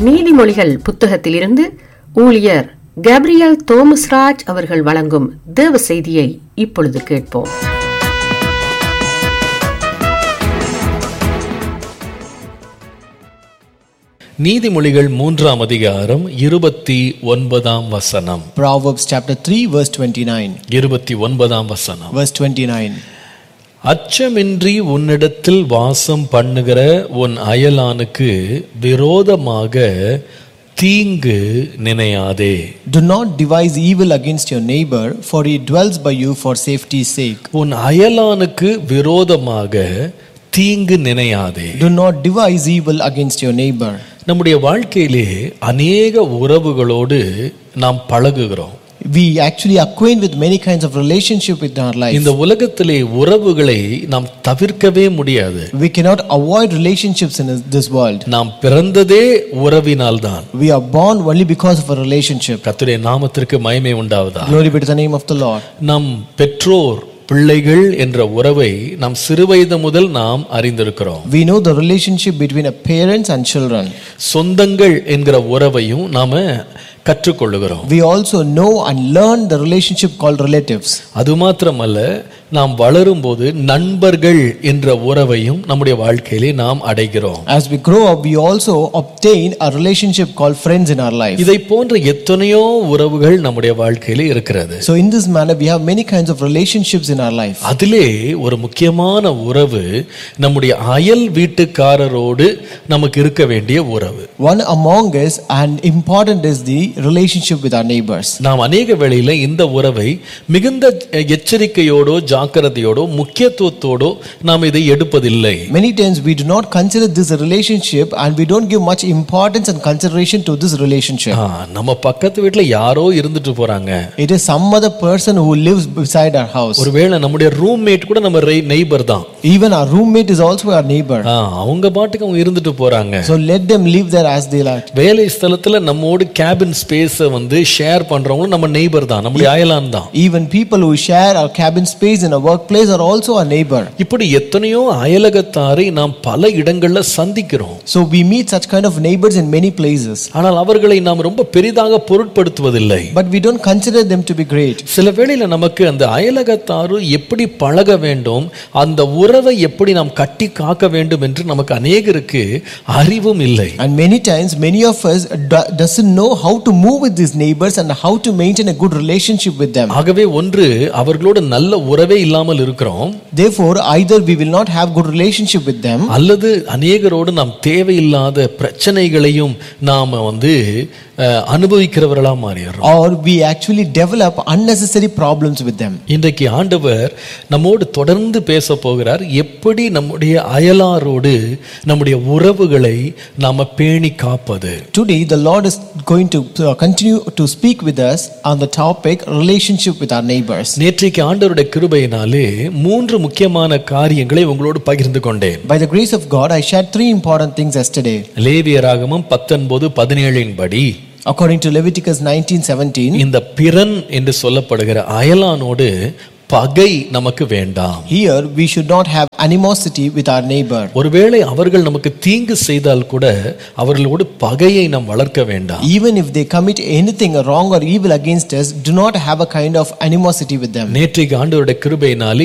நீதிமொழிகள் புத்தகத்திலிருந்து ஊழியர் கேப்ரியல் தோமஸ்ராஜ் அவர்கள் வழங்கும் தேவ செய்தியை இப்பொழுது கேட்போம் நீதிமொழிகள் மூன்றாம் அதிகாரம் இருபத்தி ஒன்பதாம் வசனம் Proverbs chapter 3, verse 29. இருபத்தி ஒன்பதாம் வசனம் Verse 29. அச்சமின்றி உன்னிடத்தில் வாசம் பண்ணுகிற உன் அயலானுக்கு விரோதமாக தீங்கு நினையாதே Do not devise evil against your neighbor, for he dwells by you for safety's sake. உன் அயலானுக்கு விரோதமாக தீங்கு நினையாதே Do not devise evil against your neighbor. நம்முடைய வாழ்க்கையிலே அநேக உறவுகளோடு நாம் பழகுகிறோம் We actually acquaint with many kinds of relationship with our life. இந்த உலகத்திலே உறவுகளை நாம் தவிர்க்கவே முடியாது We cannot avoid relationships in this world. நாம் பிறந்ததே உறவினால்தான் We are born only because of a relationship. கர்த்தருடைய நாமத்திற்கு மகிமை உண்டாவதா Glory be to the name of the Lord. நம் பெற்றோர் பிள்ளைகள் என்ற உறவை நாம் சிறுவயது முதல் நாம் அறிந்திருக்கிறோம் We know the relationship between a parents and children. சொந்தங்கள் என்கிற உறவையும் நாம கற்றுக்கொள்ளுகிறோம் We also know and learn the relationship called relatives. அது மாத்திரமல்ல நாம் வளரும்போது நண்பர்கள் என்ற உறவையும் நம்முடைய வாழ்க்கையிலே நாம் அடைகிறோம் As we grow up, we also obtain a relationship called friends in our life. இதை போன்ற எத்தனையோ உறவுகள் நம்முடைய வாழ்க்கையிலே இருக்கிறது So, in this manner, we have many kinds of relationships in our life. அதிலே ஒரு முக்கியமான உறவு நம்முடைய அயல் வீட்டுக்காரரோடு நமக்கு இருக்க வேண்டிய உறவு One among us, and important is the relationship with our neighbors. நாம் அநேக வேளையில இந்த உறவை மிகுந்த எச்சரிக்கையோடோ ஜாக்கிரதையோடோ முக்கியத்துவத்தோடோ நாம் இதை எடுப்பதில்லை Many times, we do not consider this a relationship and we don't give much importance and consideration to this relationship. ஆ, நம்ம பக்கத்து வீட்டுல யாரோ இருந்துட்டு போறாங்க It is some other person who lives beside our house. ஒருவேளை நம்முடைய ரூம்மேட் கூட நம்ம நெய்பர் தான் Even our roommate is also our neighbor. ஆ, அவங்க பாட்டுக்கு அவங்க இருந்துட்டு போறாங்க So, let them live there as they like. வேலை ஸ்தலத்துல நம்மோடு கேபின் ஸ்பேஸை வந்து ஷேர் பண்றவங்களும் நம்ம நெய்பர் தான் நம்முடைய அயலான் தான் Even people who share our cabin space in a workplace are also our neighbor. இப்படி எத்தனையோ அயலகத்தாரை நாம் பல இடங்கள்ல சந்திக்கிறோம் So we meet such kind of neighbors in many places, ஆனால் அவர்களை நாம் ரொம்ப பெரிதாக பொருட்படுத்துவதில்லை but we don't consider them to be great. சில வேளையில நமக்கு அந்த அயலகத்தாரு எப்படி பழக வேண்டும் அந்த உறவை எப்படி நாம் கட்டி காக்க வேண்டும் என்று நமக்கு அநேகருக்கு அறிவும் இல்லை And many times, many of us do- doesn't know how to move with these neighbors and how to maintain a good relationship with them. ஆகவே ஒன்று அவர்களோடு நல்ல உறவே இல்லாமல் இருக்கிறோம் Therefore, either we will not have good relationship with them, அல்லது அநேகரோடு நாம் தேவையில்லாத பிரச்சனைகளையும் நாம வந்து அஹ், அனுபவிக்கிறவர்களா மாறிடுறோம் or we actually develop unnecessary problems with them. இன்றைக்கு ஆண்டவர் நம்மோடு தொடர்ந்து பேச போகிறார் எப்படி நம்முடைய அயலாரோடு நம்முடைய உறவுகளை நாம பேணி காப்பது Today, the Lord is going to uh, continue to speak with us on the topic relationship with our neighbors. நேற்றைக்கு ஆண்டவருடைய கிருபையினாலே மூன்று முக்கியமான காரியங்களை உங்களோடு பகிர்ந்து கொண்டேன் By the grace of God, I shared three important things yesterday. லேவியராகமம் பத்தொன்பது பதினேழின் படி According to Leviticus 19:17, இந்த பிறன் என்று சொல்லப்படுகிற அயலானோடு பகை நமக்கு வேண்டாம் here we should not have animosity with our neighbor. ஒருவேளை அவர்கள் நமக்கு தீங்கு செய்தால் கூட அவர்களோடு பகையை நாம் வளர்க்க வேண்டாம் Even if they commit anything wrong or evil against us, do not have a kind of animosity with them. நேற்றைக்கு ஆண்டவருடைய கிருபையினாலே